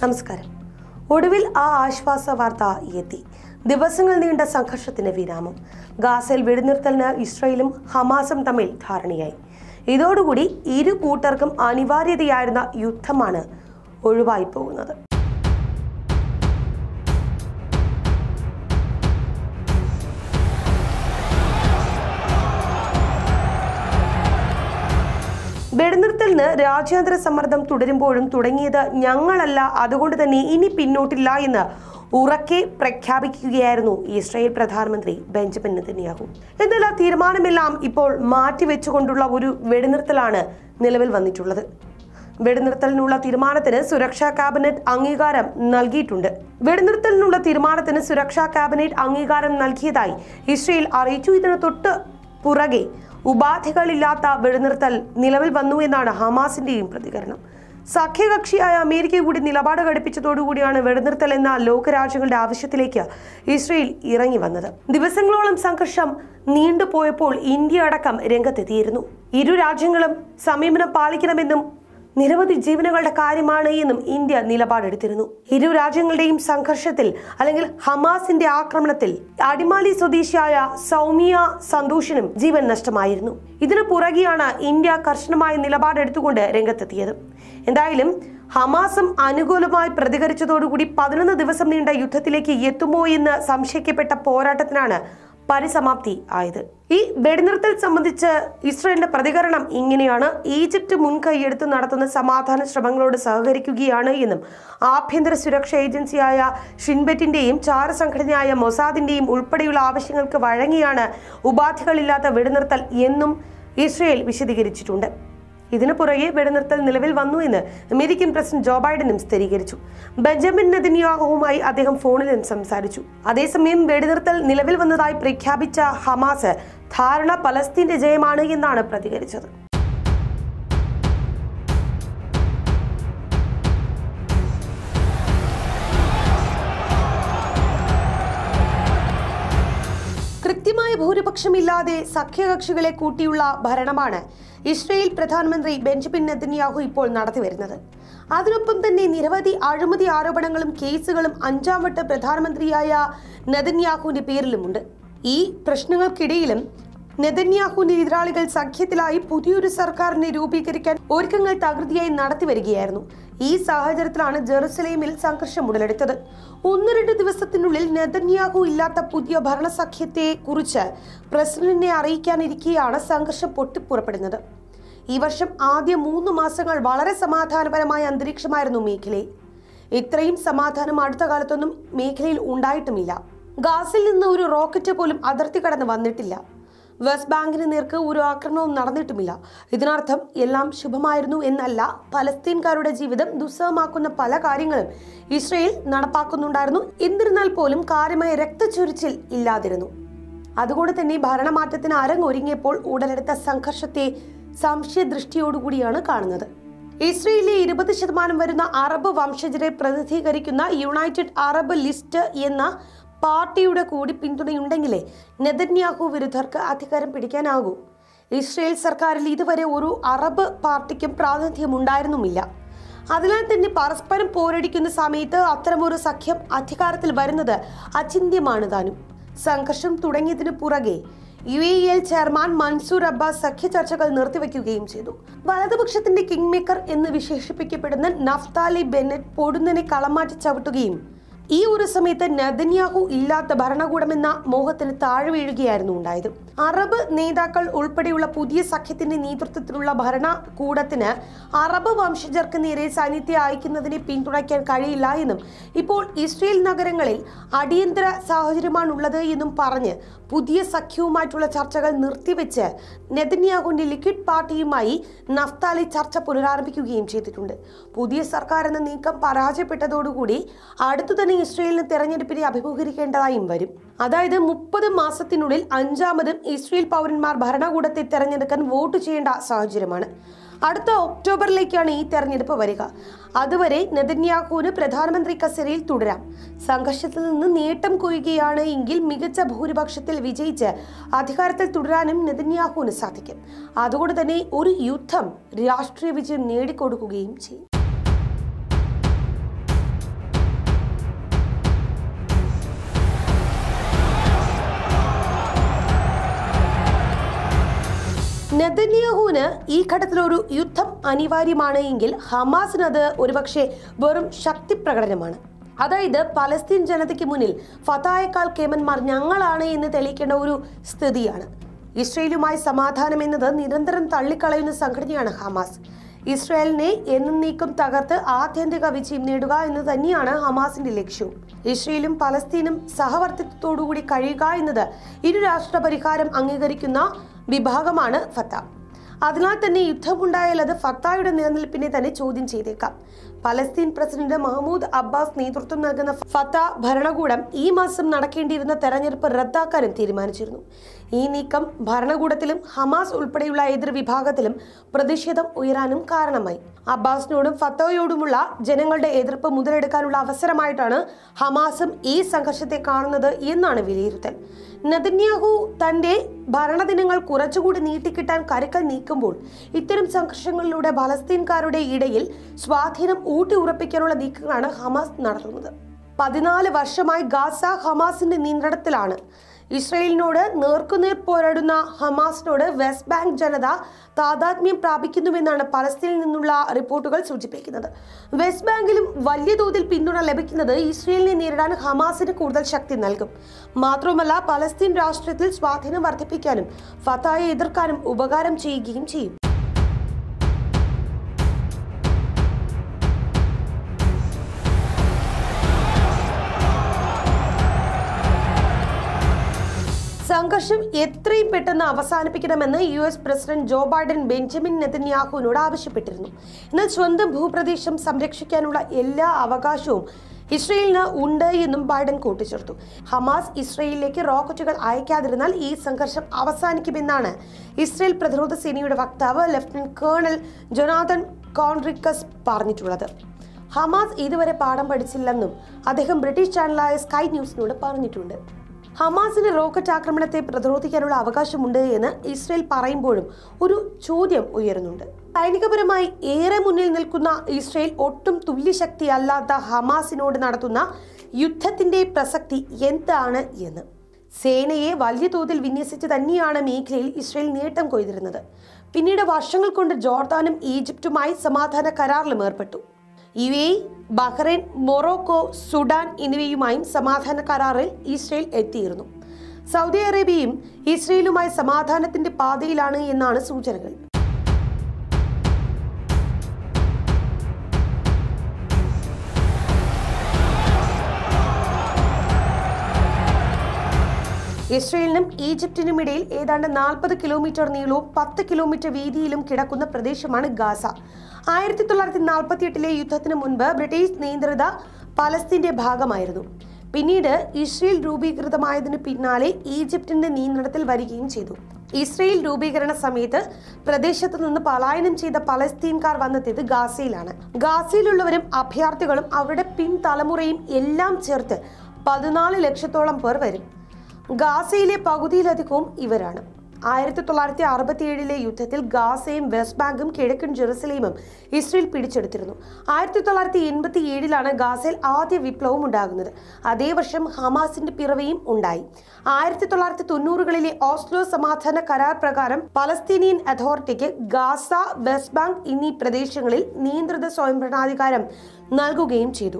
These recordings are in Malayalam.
നമസ്കാരം ഒടുവിൽ ആ ആശ്വാസ വാർത്ത എത്തി ദിവസങ്ങൾ നീണ്ട സംഘർഷത്തിന് വിരാമം ഗാസയിൽ വെടിനിർത്തലിന് ഇസ്രയേലും ഹമാസും തമ്മിൽ ധാരണയായി ഇതോടുകൂടി ഇരു കൂട്ടർക്കും അനിവാര്യതയായിരുന്ന യുദ്ധമാണ് ഒഴിവായി പോകുന്നത് വെടിനിർത്തലിന് രാജ്യാന്തര സമ്മർദ്ദം തുടരുമ്പോഴും തുടങ്ങിയത് ഞങ്ങളല്ല അതുകൊണ്ട് തന്നെ ഇനി പിന്നോട്ടില്ല എന്ന് ഉറക്കെ പ്രഖ്യാപിക്കുകയായിരുന്നു ഇസ്രായേൽ പ്രധാനമന്ത്രി ബെഞ്ചമിൻ നെതന്യാഹു എന്നാൽ ആ തീരുമാനമെല്ലാം ഇപ്പോൾ മാറ്റിവെച്ചുകൊണ്ടുള്ള ഒരു വെടിനിർത്തലാണ് നിലവിൽ വന്നിട്ടുള്ളത് വെടിനിർത്തലിനുള്ള തീരുമാനത്തിന് സുരക്ഷാ കാബിനറ്റ് അംഗീകാരം നൽകിയിട്ടുണ്ട് വെടിനിർത്തലിനുള്ള തീരുമാനത്തിന് സുരക്ഷാ കാബിനറ്റ് അംഗീകാരം നൽകിയതായി ഇസ്രയേൽ അറിയിച്ചു ഇതിന് തൊട്ട് പുറകെ ഉപാധികളില്ലാത്ത വെടിനിർത്തൽ നിലവിൽ വന്നു എന്നാണ് ഹമാസിന്റെയും പ്രതികരണം സഖ്യകക്ഷിയായ അമേരിക്ക കൂടി നിലപാട് ഘടിപ്പിച്ചതോടുകൂടിയാണ് വെടിനിർത്തൽ എന്ന ലോകരാജ്യങ്ങളുടെ ആവശ്യത്തിലേക്ക് ഇസ്രയേൽ ഇറങ്ങി വന്നത് ദിവസങ്ങളോളം സംഘർഷം നീണ്ടുപോയപ്പോൾ ഇന്ത്യ അടക്കം രംഗത്തെത്തിയിരുന്നു ഇരു രാജ്യങ്ങളും സമീപനം പാലിക്കണമെന്നും നിരവധി ജീവനുകളുടെ കാര്യമാണ് എന്നും ഇന്ത്യ നിലപാടെടുത്തിരുന്നു ഇരു രാജ്യങ്ങളുടെയും സംഘർഷത്തിൽ അല്ലെങ്കിൽ ഹമാസിന്റെ ആക്രമണത്തിൽ അടിമാലി സ്വദേശിയായ സൗമ്യ സന്തോഷിനും ജീവൻ നഷ്ടമായിരുന്നു ഇതിനു പുറകെയാണ് ഇന്ത്യ കർശനമായ നിലപാടെടുത്തുകൊണ്ട് രംഗത്തെത്തിയത് എന്തായാലും ഹമാസും അനുകൂലമായി പ്രതികരിച്ചതോടുകൂടി പതിനൊന്ന് ദിവസം നീണ്ട യുദ്ധത്തിലേക്ക് എത്തുമോ എന്ന് സംശയിക്കപ്പെട്ട പോരാട്ടത്തിനാണ് പരിസമാപ്തി ആയത് ഈ വെടിനിർത്തൽ സംബന്ധിച്ച് ഇസ്രയേലിന്റെ പ്രതികരണം ഇങ്ങനെയാണ് ഈജിപ്ത് മുൻകൈയെടുത്ത് നടത്തുന്ന സമാധാന ശ്രമങ്ങളോട് സഹകരിക്കുകയാണ് എന്നും ആഭ്യന്തര സുരക്ഷാ ഏജൻസിയായ ഷിൻബെറ്റിന്റെയും ചാരസംഘടനയായ മൊസാദിന്റെയും ഉൾപ്പെടെയുള്ള ആവശ്യങ്ങൾക്ക് വഴങ്ങിയാണ് ഉപാധികളില്ലാത്ത വെടിനിർത്തൽ എന്നും ഇസ്രയേൽ വിശദീകരിച്ചിട്ടുണ്ട് ഇതിനു പുറകെ വെടിനിർത്തൽ നിലവിൽ വന്നു എന്ന് അമേരിക്കൻ പ്രസിഡന്റ് ജോ ബൈഡനും സ്ഥിരീകരിച്ചു ബെഞ്ചമിൻ നെതന്യാഹുവുമായി അദ്ദേഹം ഫോണിലും സംസാരിച്ചു അതേസമയം വെടിനിർത്തൽ നിലവിൽ വന്നതായി പ്രഖ്യാപിച്ച ഹമാസ് ധാരണ പലസ്തീന്റെ ജയമാണ് എന്നാണ് പ്രതികരിച്ചത് കൃത്യമായ ഭൂരിപക്ഷമില്ലാതെ സഖ്യകക്ഷികളെ കൂട്ടിയുള്ള ഭരണമാണ് ഇസ്രയേൽ പ്രധാനമന്ത്രി ബെഞ്ചമിൻ നെതന്യാഹു ഇപ്പോൾ നടത്തിവരുന്നത് അതിനൊപ്പം തന്നെ നിരവധി അഴിമതി ആരോപണങ്ങളും കേസുകളും അഞ്ചാം വട്ട പ്രധാനമന്ത്രിയായ നെതന്യാഹുവിന്റെ പേരിലുമുണ്ട് ഈ പ്രശ്നങ്ങൾക്കിടയിലും നെതന്യാഹുവിന്റെ എതിരാളികൾ സഖ്യത്തിലായി പുതിയൊരു സർക്കാരിനെ രൂപീകരിക്കാൻ ഒരുക്കങ്ങൾ തകൃതിയായി നടത്തി വരികയായിരുന്നു ഈ സാഹചര്യത്തിലാണ് ജെറുസലേമിൽ സംഘർഷം ഉടലെടുത്തത് ഒന്ന് രണ്ട് ദിവസത്തിനുള്ളിൽ നെതന്യാഹു ഇല്ലാത്ത പുതിയ ഭരണസഖ്യത്തെ കുറിച്ച് പ്രസിഡന്റിനെ അറിയിക്കാനിരിക്കെയാണ് സംഘർഷം പൊട്ടിപ്പുറപ്പെടുന്നത് ഈ വർഷം ആദ്യ മൂന്ന് മാസങ്ങൾ വളരെ സമാധാനപരമായ അന്തരീക്ഷമായിരുന്നു മേഖലയിൽ ഇത്രയും സമാധാനം അടുത്ത കാലത്തൊന്നും മേഖലയിൽ ഉണ്ടായിട്ടുമില്ല ഗാസിൽ നിന്ന് ഒരു റോക്കറ്റ് പോലും അതിർത്തി കടന്ന് വന്നിട്ടില്ല വെസ്റ്റ് ബാങ്കിന് നേർക്ക് ഒരു ആക്രമണവും നടന്നിട്ടുമില്ല ഇതിനർത്ഥം എല്ലാം ശുഭമായിരുന്നു എന്നല്ല പലസ്തീൻകാരുടെ ജീവിതം ദുസ്സഹമാക്കുന്ന പല കാര്യങ്ങളും ഇസ്രയേൽ നടപ്പാക്കുന്നുണ്ടായിരുന്നു എന്നിരുന്നാൽ പോലും കാര്യമായ രക്തച്ചൊരിച്ചിൽ ഇല്ലാതിരുന്നു അതുകൊണ്ട് തന്നെ ഭരണമാറ്റത്തിന് അരങ്ങൊരുങ്ങിയപ്പോൾ ഉടലെടുത്ത സംഘർഷത്തെ സംശയദൃഷ്ടിയോടുകൂടിയാണ് കാണുന്നത് ഇസ്രയേലിലെ ഇരുപത് ശതമാനം വരുന്ന അറബ് വംശജരെ പ്രതിനിധീകരിക്കുന്ന യുണൈറ്റഡ് അറബ് ലിസ്റ്റ് എന്ന പാർട്ടിയുടെ കൂടി പിന്തുണയുണ്ടെങ്കിലേ നെതന്യാഹു വിരുദ്ധർക്ക് അധികാരം പിടിക്കാനാകൂ ഇസ്രയേൽ സർക്കാരിൽ ഇതുവരെ ഒരു അറബ് പാർട്ടിക്കും പ്രാതിനിധ്യം ഉണ്ടായിരുന്നുമില്ല അതിനാൽ തന്നെ പരസ്പരം പോരടിക്കുന്ന സമയത്ത് അത്തരമൊരു സഖ്യം അധികാരത്തിൽ വരുന്നത് അചിന്യമാണ് താനും സംഘർഷം തുടങ്ങിയതിനു പുറകെ U A L chairman Mansour Abbas സഖ്യ ചർച്ചകൾ നിർത്തിവെക്കുകയും ചെയ്തു വലതുപക്ഷത്തിന്റെ കിങ് മേക്കർ എന്ന് വിശേഷിപ്പിക്കപ്പെടുന്ന നഫ്താലി ബെന്നറ്റ് പൊടുന്നനെ കളമാറ്റി ചവിട്ടുകയും ഈ ഒരു സമയത്ത് നെതന്യാഹു ഇല്ലാത്ത ഭരണകൂടമെന്ന മോഹത്തിന് താഴെ വീഴുകയായിരുന്നു ഉണ്ടായത് അറബ് നേതാക്കൾ ഉൾപ്പെടെയുള്ള പുതിയ സഖ്യത്തിന്റെ നേതൃത്വത്തിലുള്ള ഭരണകൂടത്തിന് അറബ് വംശജർക്ക് നേരെ സൈന്യത്തെ അയക്കുന്നതിനെ പിന്തുണയ്ക്കാൻ കഴിയില്ല എന്നും ഇപ്പോൾ ഇസ്രയേൽ നഗരങ്ങളിൽ അടിയന്തര സാഹചര്യമാണുള്ളത് എന്നും പറഞ്ഞ് പുതിയ സഖ്യവുമായിട്ടുള്ള ചർച്ചകൾ നിർത്തിവെച്ച് നെതന്യാഹുവിന്റെ ലിക്വിഡ് പാർട്ടിയുമായി നഫ്താലി ചർച്ച പുനരാരംഭിക്കുകയും ചെയ്തിട്ടുണ്ട് പുതിയ സർക്കാർ എന്ന നീക്കം പരാജയപ്പെട്ടതോടുകൂടി അടുത്തു തന്നെ ഇസ്രയേലിന് തെരഞ്ഞെടുപ്പിനെ അഭിമുഖീകരിക്കേണ്ടതായും വരും അതായത് മുപ്പത് മാസത്തിനുള്ളിൽ അഞ്ചാമതും ഇസ്രയേൽ പൗരന്മാർ ഭരണകൂടത്തെ തെരഞ്ഞെടുക്കാൻ വോട്ട് ചെയ്യേണ്ട സാഹചര്യമാണ് അടുത്ത ഒക്ടോബറിലേക്കാണ് ഈ തെരഞ്ഞെടുപ്പ് വരിക അതുവരെ നെതന്യാഹുവിന് പ്രധാനമന്ത്രി കസേരയിൽ തുടരാം സംഘർഷത്തിൽ നിന്ന് നേട്ടം കൊയ്യുകയാണ് എങ്കിൽ മികച്ച ഭൂരിപക്ഷത്തിൽ വിജയിച്ച് അധികാരത്തിൽ തുടരാനും നെതന്യാഹുവിന് സാധിക്കും അതുകൊണ്ട് തന്നെ ഒരു യുദ്ധം രാഷ്ട്രീയ വിജയം നേടിക്കൊടുക്കുകയും ചെയ്യും നെതന്യാഹുവിന് ഈ ഘട്ടത്തിൽ ഒരു യുദ്ധം അനിവാര്യമാണ് എങ്കിൽ ഹമാസിന് അത് ഒരുപക്ഷെ വെറും ശക്തി പ്രകടനമാണ് അതായത് പലസ്തീൻ ജനതയ്ക്ക് മുന്നിൽ ഫതായേക്കാൾ കേമന്മാർ ഞങ്ങളാണ് എന്ന് തെളിയിക്കേണ്ട ഒരു സ്ഥിതിയാണ് ഇസ്രയേലുമായി സമാധാനം എന്നത് നിരന്തരം തള്ളിക്കളയുന്ന സംഘടനയാണ് ഹമാസ് ഇസ്രായേലിനെ എന്നേക്കും തകർത്ത് ആത്യന്തിക വിജയം നേടുക എന്ന് തന്നെയാണ് ഹമാസിന്റെ ലക്ഷ്യവും ഇസ്രയേലും പലസ്തീനും സഹവർത്തിത്വത്തോടുകൂടി കഴിയുക എന്നത് ഇരു രാഷ്ട്ര പരിഹാരം അംഗീകരിക്കുന്ന വിഭാഗമാണ് ഫത്ത അതിനാൽ തന്നെ യുദ്ധമുണ്ടായാൽ അത് ഫത്തായുടെ നിലനിൽപ്പിനെ തന്നെ ചോദ്യം ചെയ്തേക്കാം പലസ്തീൻ പ്രസിഡന്റ് മഹ്മൂദ് അബ്ബാസ് നേതൃത്വം നൽകുന്ന ഫത്ത ഭരണകൂടം ഈ മാസം നടക്കേണ്ടിയിരുന്ന തെരഞ്ഞെടുപ്പ് റദ്ദാക്കാനും തീരുമാനിച്ചിരുന്നു ഈ നീക്കം ഭരണകൂടത്തിലും ഹമാസ് ഉൾപ്പെടെയുള്ള എതിർ വിഭാഗത്തിലും പ്രതിഷേധം ഉയരാനും കാരണമായി അബ്ബാസിനോടും ഫത്തോയോടുമുള്ള ജനങ്ങളുടെ എതിർപ്പ് മുതലെടുക്കാനുള്ള അവസരമായിട്ടാണ് ഹമാസും ഈ സംഘർഷത്തെ കാണുന്നത് എന്നാണ് വിലയിരുത്തൽ നെതന്യാഹു തന്റെ ഭരണദിനങ്ങൾ കുറച്ചുകൂടി നീട്ടിക്കിട്ടാൻ കരുക്കൾ നീക്കുമ്പോൾ ഇത്തരം സംഘർഷങ്ങളിലൂടെ ഫലസ്തീൻകാരുടെ ഇടയിൽ സ്വാധീനം ഊട്ടി ഉറപ്പിക്കാനുള്ള നീക്കങ്ങളാണ് ഹമാസ് നടത്തുന്നത് പതിനാല് വർഷമായി ഗാസ ഹമാസിന്റെ നിയന്ത്രണത്തിലാണ് ഇസ്രയേലിനോട് നേർക്കുനേർ പോരാടുന്ന ഹമാസിനോട് വെസ്റ്റ് ബാങ്ക് ജനത താതാത്മ്യം പ്രാപിക്കുന്നുവെന്നാണ് പലസ്തീനിൽ നിന്നുള്ള റിപ്പോർട്ടുകൾ സൂചിപ്പിക്കുന്നത് വെസ്റ്റ് ബാങ്കിലും വലിയ തോതിൽ പിന്തുണ ലഭിക്കുന്നത് ഇസ്രയേലിനെ നേരിടാൻ ഹമാസിന് കൂടുതൽ ശക്തി നൽകും മാത്രവുമല്ല പലസ്തീൻ രാഷ്ട്രീയത്തിൽ സ്വാധീനം വർദ്ധിപ്പിക്കാനും ഫത്തായെ എതിർക്കാനും ഉപകാരം ചെയ്യുകയും ചെയ്യും സംഘർഷം എത്രയും പെട്ടെന്ന് അവസാനിപ്പിക്കണമെന്ന് U S president Joe Biden Benjamin നെതന്യാഹുവിനോട് ആവശ്യപ്പെട്ടിരുന്നു എന്നാൽ സ്വന്തം ഭൂപ്രദേശം സംരക്ഷിക്കാനുള്ള എല്ലാ അവകാശവും ഇസ്രയേലിന് ഉണ്ട് എന്നും ബൈഡൻ കൂട്ടിച്ചേർത്തു ഹമാസ് ഇസ്രയേലിലേക്ക് റോക്കറ്റുകൾ അയക്കാതിരുന്നാൽ ഈ സംഘർഷം അവസാനിക്കുമെന്നാണ് ഇസ്രയേൽ പ്രതിരോധ സേനയുടെ വക്താവ് ലഫ്റ്റനന്റ് കേണൽ ജൊനാഥൻ കോൺറിക്കസ് പറഞ്ഞിട്ടുള്ളത് ഹമാസ് ഇതുവരെ പാഠം പഠിച്ചില്ലെന്നും അദ്ദേഹം ബ്രിട്ടീഷ് ചാനലായ സ്കൈ ന്യൂസിനോട് പറഞ്ഞിട്ടുണ്ട് ഹമാസിന് റോക്കറ്റ് ആക്രമണത്തെ പ്രതിരോധിക്കാനുള്ള അവകാശമുണ്ട് എന്ന് ഇസ്രയേൽ പറയുമ്പോഴും ഒരു ചോദ്യം ഉയരുന്നുണ്ട് സൈനികപരമായി ഏറെ മുന്നിൽ നിൽക്കുന്ന ഇസ്രയേൽ ഒട്ടും തുല്യശക്തി അല്ലാത്ത ഹമാസിനോട് നടത്തുന്ന യുദ്ധത്തിന്റെ പ്രസക്തി എന്താണ് എന്ന് സേനയെ വലിയ തോതിൽ വിന്യസിച്ച് തന്നെയാണ് മേഖലയിൽ ഇസ്രയേൽ നേട്ടം കൊയ്തിരുന്നത് പിന്നീട് വർഷങ്ങൾ കൊണ്ട് ജോർദാനും ഈജിപ്തുമായി സമാധാന കരാറിലും ഏർപ്പെട്ടു U A Bahrain Morocco Sudan എന്നിവയുമായും സമാധാന കരാറിൽ ഇസ്രയേൽ എത്തിയിരുന്നു സൗദി അറേബ്യയും ഇസ്രയേലുമായി സമാധാനത്തിന്റെ പാതയിലാണ് എന്നാണ് സൂചനകൾ ഇസ്രയേലിനും ഈജിപ്തിനും ഇടയിൽ ഏതാണ്ട് നാൽപ്പത് കിലോമീറ്റർ നീളവും പത്ത് കിലോമീറ്റർ വീതിയിലും കിടക്കുന്ന പ്രദേശമാണ് ഗാസ ആയിരത്തി തൊള്ളായിരത്തി നാൽപ്പത്തി എട്ടിലെ യുദ്ധത്തിന് മുൻപ് ബ്രിട്ടീഷ് നിയന്ത്രിത പലസ്തീന്റെ ഭാഗമായിരുന്നു പിന്നീട് ഇസ്രയേൽ രൂപീകൃതമായതിനു പിന്നാലെ ഈജിപ്തിന്റെ നിയന്ത്രണത്തിൽ വരികയും ചെയ്തു ഇസ്രയേൽ രൂപീകരണ സമയത്ത് പ്രദേശത്ത് നിന്ന് പലായനം ചെയ്ത പലസ്തീൻകാർ വന്നെത്തിയത് ഗാസയിലാണ് ഗാസയിലുള്ളവരും അഭയാർത്ഥികളും അവരുടെ പിൻതലമുറയും എല്ലാം ചേർത്ത് പതിനാല് ലക്ഷത്തോളം പേർ വരും ഗാസയിലെ പകുതിയിലധികവും ഇവരാണ് ആയിരത്തി തൊള്ളായിരത്തി അറുപത്തിയേഴിലെ യുദ്ധത്തിൽ ഗാസയും വെസ്റ്റ് ബാങ്കും കിഴക്കൻ ജെറുസലേമും ഇസ്രയേൽ പിടിച്ചെടുത്തിരുന്നു ആയിരത്തി തൊള്ളായിരത്തി എൺപത്തി ഏഴിലാണ് ഗാസയിൽ ആദ്യ വിപ്ലവം ഉണ്ടാകുന്നത് അതേ വർഷം ഹമാസിന്റെ പിറവിയും ഉണ്ടായി ആയിരത്തി തൊള്ളായിരത്തി തൊണ്ണൂറുകളിലെ ഓസ്ലോ സമാധാന കരാർ പ്രകാരം പലസ്തീനിയൻ അതോറിറ്റിക്ക് ഗാസ വെസ്റ്റ് ബാങ്ക് എന്നീ പ്രദേശങ്ങളിൽ നിയന്ത്രിത സ്വയംഭരണാധികാരം നൽകുകയും ചെയ്തു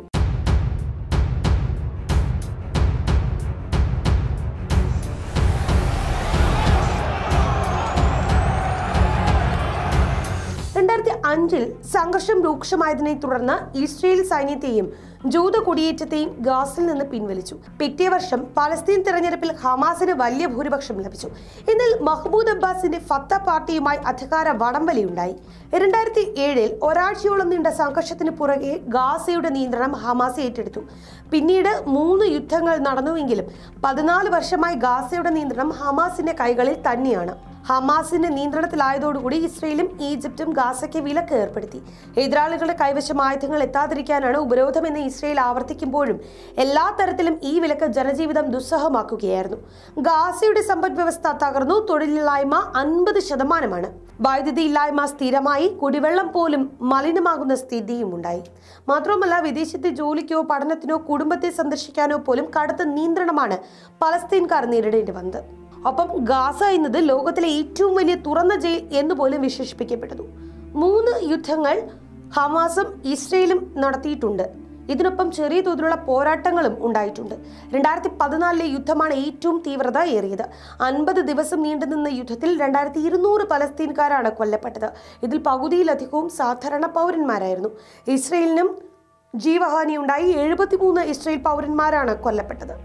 രണ്ടായിരത്തി അഞ്ചിൽ സംഘർഷം രൂക്ഷമായതിനെ തുടർന്ന് ഇസ്രയേൽ സൈന്യത്തെയും ജൂത കുടിയേറ്റത്തെയും ഗാസിൽ നിന്ന് പിൻവലിച്ചു പിറ്റേ വർഷം പലസ്തീൻ തെരഞ്ഞെടുപ്പിൽ ഹമാസിന് വലിയ ഭൂരിപക്ഷം ലഭിച്ചു എന്നാൽ മഹ്മൂദ് അബ്ബാസിന്റെ ഫത്ത പാർട്ടിയുമായി അധികാര വടംവലിയുണ്ടായി രണ്ടായിരത്തി ഏഴിൽ ഒരാഴ്ചയോളം നീണ്ട സംഘർഷത്തിന് പുറകെ ഗാസയുടെ നിയന്ത്രണം ഹമാസ് ഏറ്റെടുത്തു പിന്നീട് മൂന്ന് യുദ്ധങ്ങൾ നടന്നുവെങ്കിലും പതിനാല് വർഷമായി ഗാസയുടെ നിയന്ത്രണം ഹമാസിന്റെ കൈകളിൽ തന്നെയാണ് ഹമാസിന്റെ നിയന്ത്രണത്തിലായതോടുകൂടി ഇസ്രയേലും ഈജിപ്തും ഗാസയ്ക്ക് വിലക്ക് ഏർപ്പെടുത്തി എതിരാളികളുടെ കൈവശം ആയുധങ്ങൾ എത്താതിരിക്കാനാണ് ഉപരോധമെന്ന് ഇസ്രയേൽ ആവർത്തിക്കുമ്പോഴും എല്ലാ തരത്തിലും ഈ വിലക്ക് ജനജീവിതം ദുസ്സഹമാക്കുകയായിരുന്നു ഗാസയുടെ സമ്പദ് വ്യവസ്ഥ തകർന്നു തൊഴിലില്ലായ്മ അൻപത് ശതമാനമാണ് വൈദ്യുതി ഇല്ലായ്മ സ്ഥിരമായി കുടിവെള്ളം പോലും മലിനമാകുന്ന സ്ഥിതിയും ഉണ്ടായി മാത്രവുമല്ല വിദേശത്തെ ജോലിക്കോ പഠനത്തിനോ കുടുംബത്തെ സന്ദർശിക്കാനോ പോലും കടുത്ത നിയന്ത്രണമാണ് പലസ്തീൻകാർ നേരിടേണ്ടി വന്നത് ഒപ്പം ഗാസ എന്നത് ലോകത്തിലെ ഏറ്റവും വലിയ തുറന്ന ജയിൽ എന്ന് പോലും വിശേഷിപ്പിക്കപ്പെടുന്നു മൂന്ന് യുദ്ധങ്ങൾ ഹമാസും ഇസ്രയേലും നടത്തിയിട്ടുണ്ട് ഇതിനൊപ്പം ചെറിയ തോതിലുള്ള പോരാട്ടങ്ങളും ഉണ്ടായിട്ടുണ്ട് രണ്ടായിരത്തി പതിനാലിലെ യുദ്ധമാണ് ഏറ്റവും തീവ്രത ഏറിയത് അൻപത് ദിവസം നീണ്ടുനിന്ന യുദ്ധത്തിൽ രണ്ടായിരത്തി ഇരുന്നൂറ് പലസ്തീൻകാരാണ് കൊല്ലപ്പെട്ടത് ഇതിൽ പകുതിയിലധികവും സാധാരണ പൗരന്മാരായിരുന്നു ഇസ്രയേലിനും ജീവഹാനിയുണ്ടായി എഴുപത്തിമൂന്ന് ഇസ്രയേൽ പൗരന്മാരാണ് കൊല്ലപ്പെട്ടത്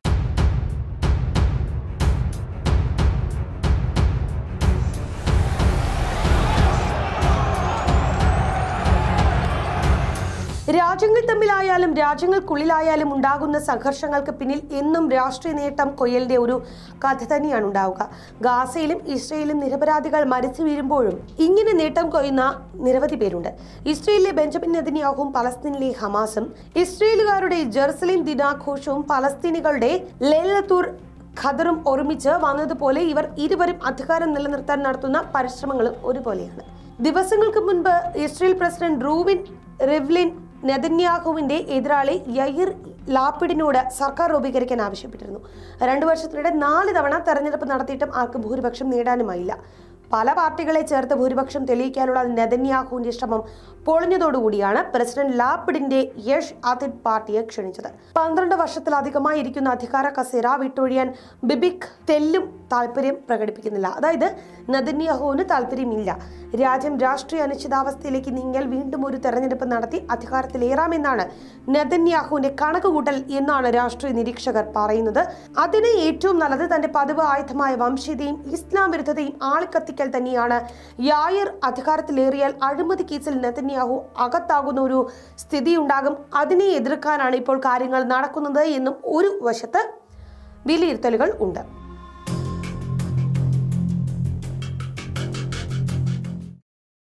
രാജ്യങ്ങൾ തമ്മിലായാലും രാജ്യങ്ങൾക്കുള്ളിലായാലും ഉണ്ടാകുന്ന സംഘർഷങ്ങൾക്ക് പിന്നിൽ എന്നും രാഷ്ട്രീയ നേട്ടം കൊയ്യലിന്റെ ഒരു കഥ തന്നെയാണ് ഉണ്ടാവുക ഗാസയിലും ഇസ്രയേലും നിരപരാധികൾ മരിച്ചു വീഴുമ്പോഴും ഇങ്ങനെ നേട്ടം കൊയ്യുന്ന നിരവധി പേരുണ്ട് ഇസ്രയേലിലെ ബെഞ്ചമിൻ നെതന്യാഹുവും പലസ്തീനിലെ ഹമാസും ഇസ്രയേലുകാരുടെ ജെറുസലേം ദിനാഘോഷവും പലസ്തീനികളുടെ ലേലത്തൂർ ഖദറും ഒരുമിച്ച് വന്നതുപോലെ ഇവർ ഇരുവരും അധികാരം നിലനിർത്താൻ നടത്തുന്ന പരിശ്രമങ്ങളും ഒരുപോലെയാണ് ദിവസങ്ങൾക്ക് മുൻപ് ഇസ്രയേൽ പ്രസിഡന്റ് റൂവിൻ റിവ്ലിൻ നെതന്യാഹുവിന്റെ എതിരാളി യഹിർ ലാപ്പിഡിനോട് സർക്കാർ രൂപീകരിക്കാൻ ആവശ്യപ്പെട്ടിരുന്നു രണ്ടു വർഷത്തിനിടെ നാല് തവണ തെരഞ്ഞെടുപ്പ് നടത്തിയിട്ടും ആർക്ക് ഭൂരിപക്ഷം നേടാനുമായില്ല പല പാർട്ടികളെ ചേർത്ത് ഭൂരിപക്ഷം തെളിയിക്കാനുള്ള നെതന്യാഹുവിന്റെ ശ്രമം പൊളിഞ്ഞതോടുകൂടിയാണ് പ്രസിഡന്റ് ലാപ്പിഡിന്റെ യഷ് ആദിത് പാർട്ടിയെ ക്ഷണിച്ചത് പന്ത്രണ്ട് വർഷത്തിലധികമായി ഇരിക്കുന്ന അധികാര കസേര വിട്ടൊഴിയാൻ ബിബിക് തെല്ലും താല്പര്യം പ്രകടിപ്പിക്കുന്നില്ല അതായത് നെതന്യാഹുവിന് താല്പര്യമില്ല രാജ്യം രാഷ്ട്രീയ അനിശ്ചിതാവസ്ഥയിലേക്ക് നീങ്ങിയാൽ വീണ്ടും ഒരു തെരഞ്ഞെടുപ്പ് നടത്തി അധികാരത്തിലേറാമെന്നാണ് നെതന്യാഹുവിന്റെ കണക്കുകൂട്ടൽ എന്നാണ് രാഷ്ട്രീയ നിരീക്ഷകർ പറയുന്നത് അതിന് ഏറ്റവും നല്ലത് തന്റെ പതിവ് ആയുധമായ വംശീയതയും ഇസ്ലാം വിരുദ്ധതയും ആളിക്കത്തിക്കൽ തന്നെയാണ് യായർ അധികാരത്തിലേറിയാൽ അഴിമതി കേസിൽ നെതന്യാഹു അകത്താകുന്ന ഒരു സ്ഥിതി ഉണ്ടാകും അതിനെ എതിർക്കാനാണ് ഇപ്പോൾ കാര്യങ്ങൾ നടക്കുന്നത് എന്നും ഒരു വശത്ത് വിലയിരുത്തലുകൾ ഉണ്ട്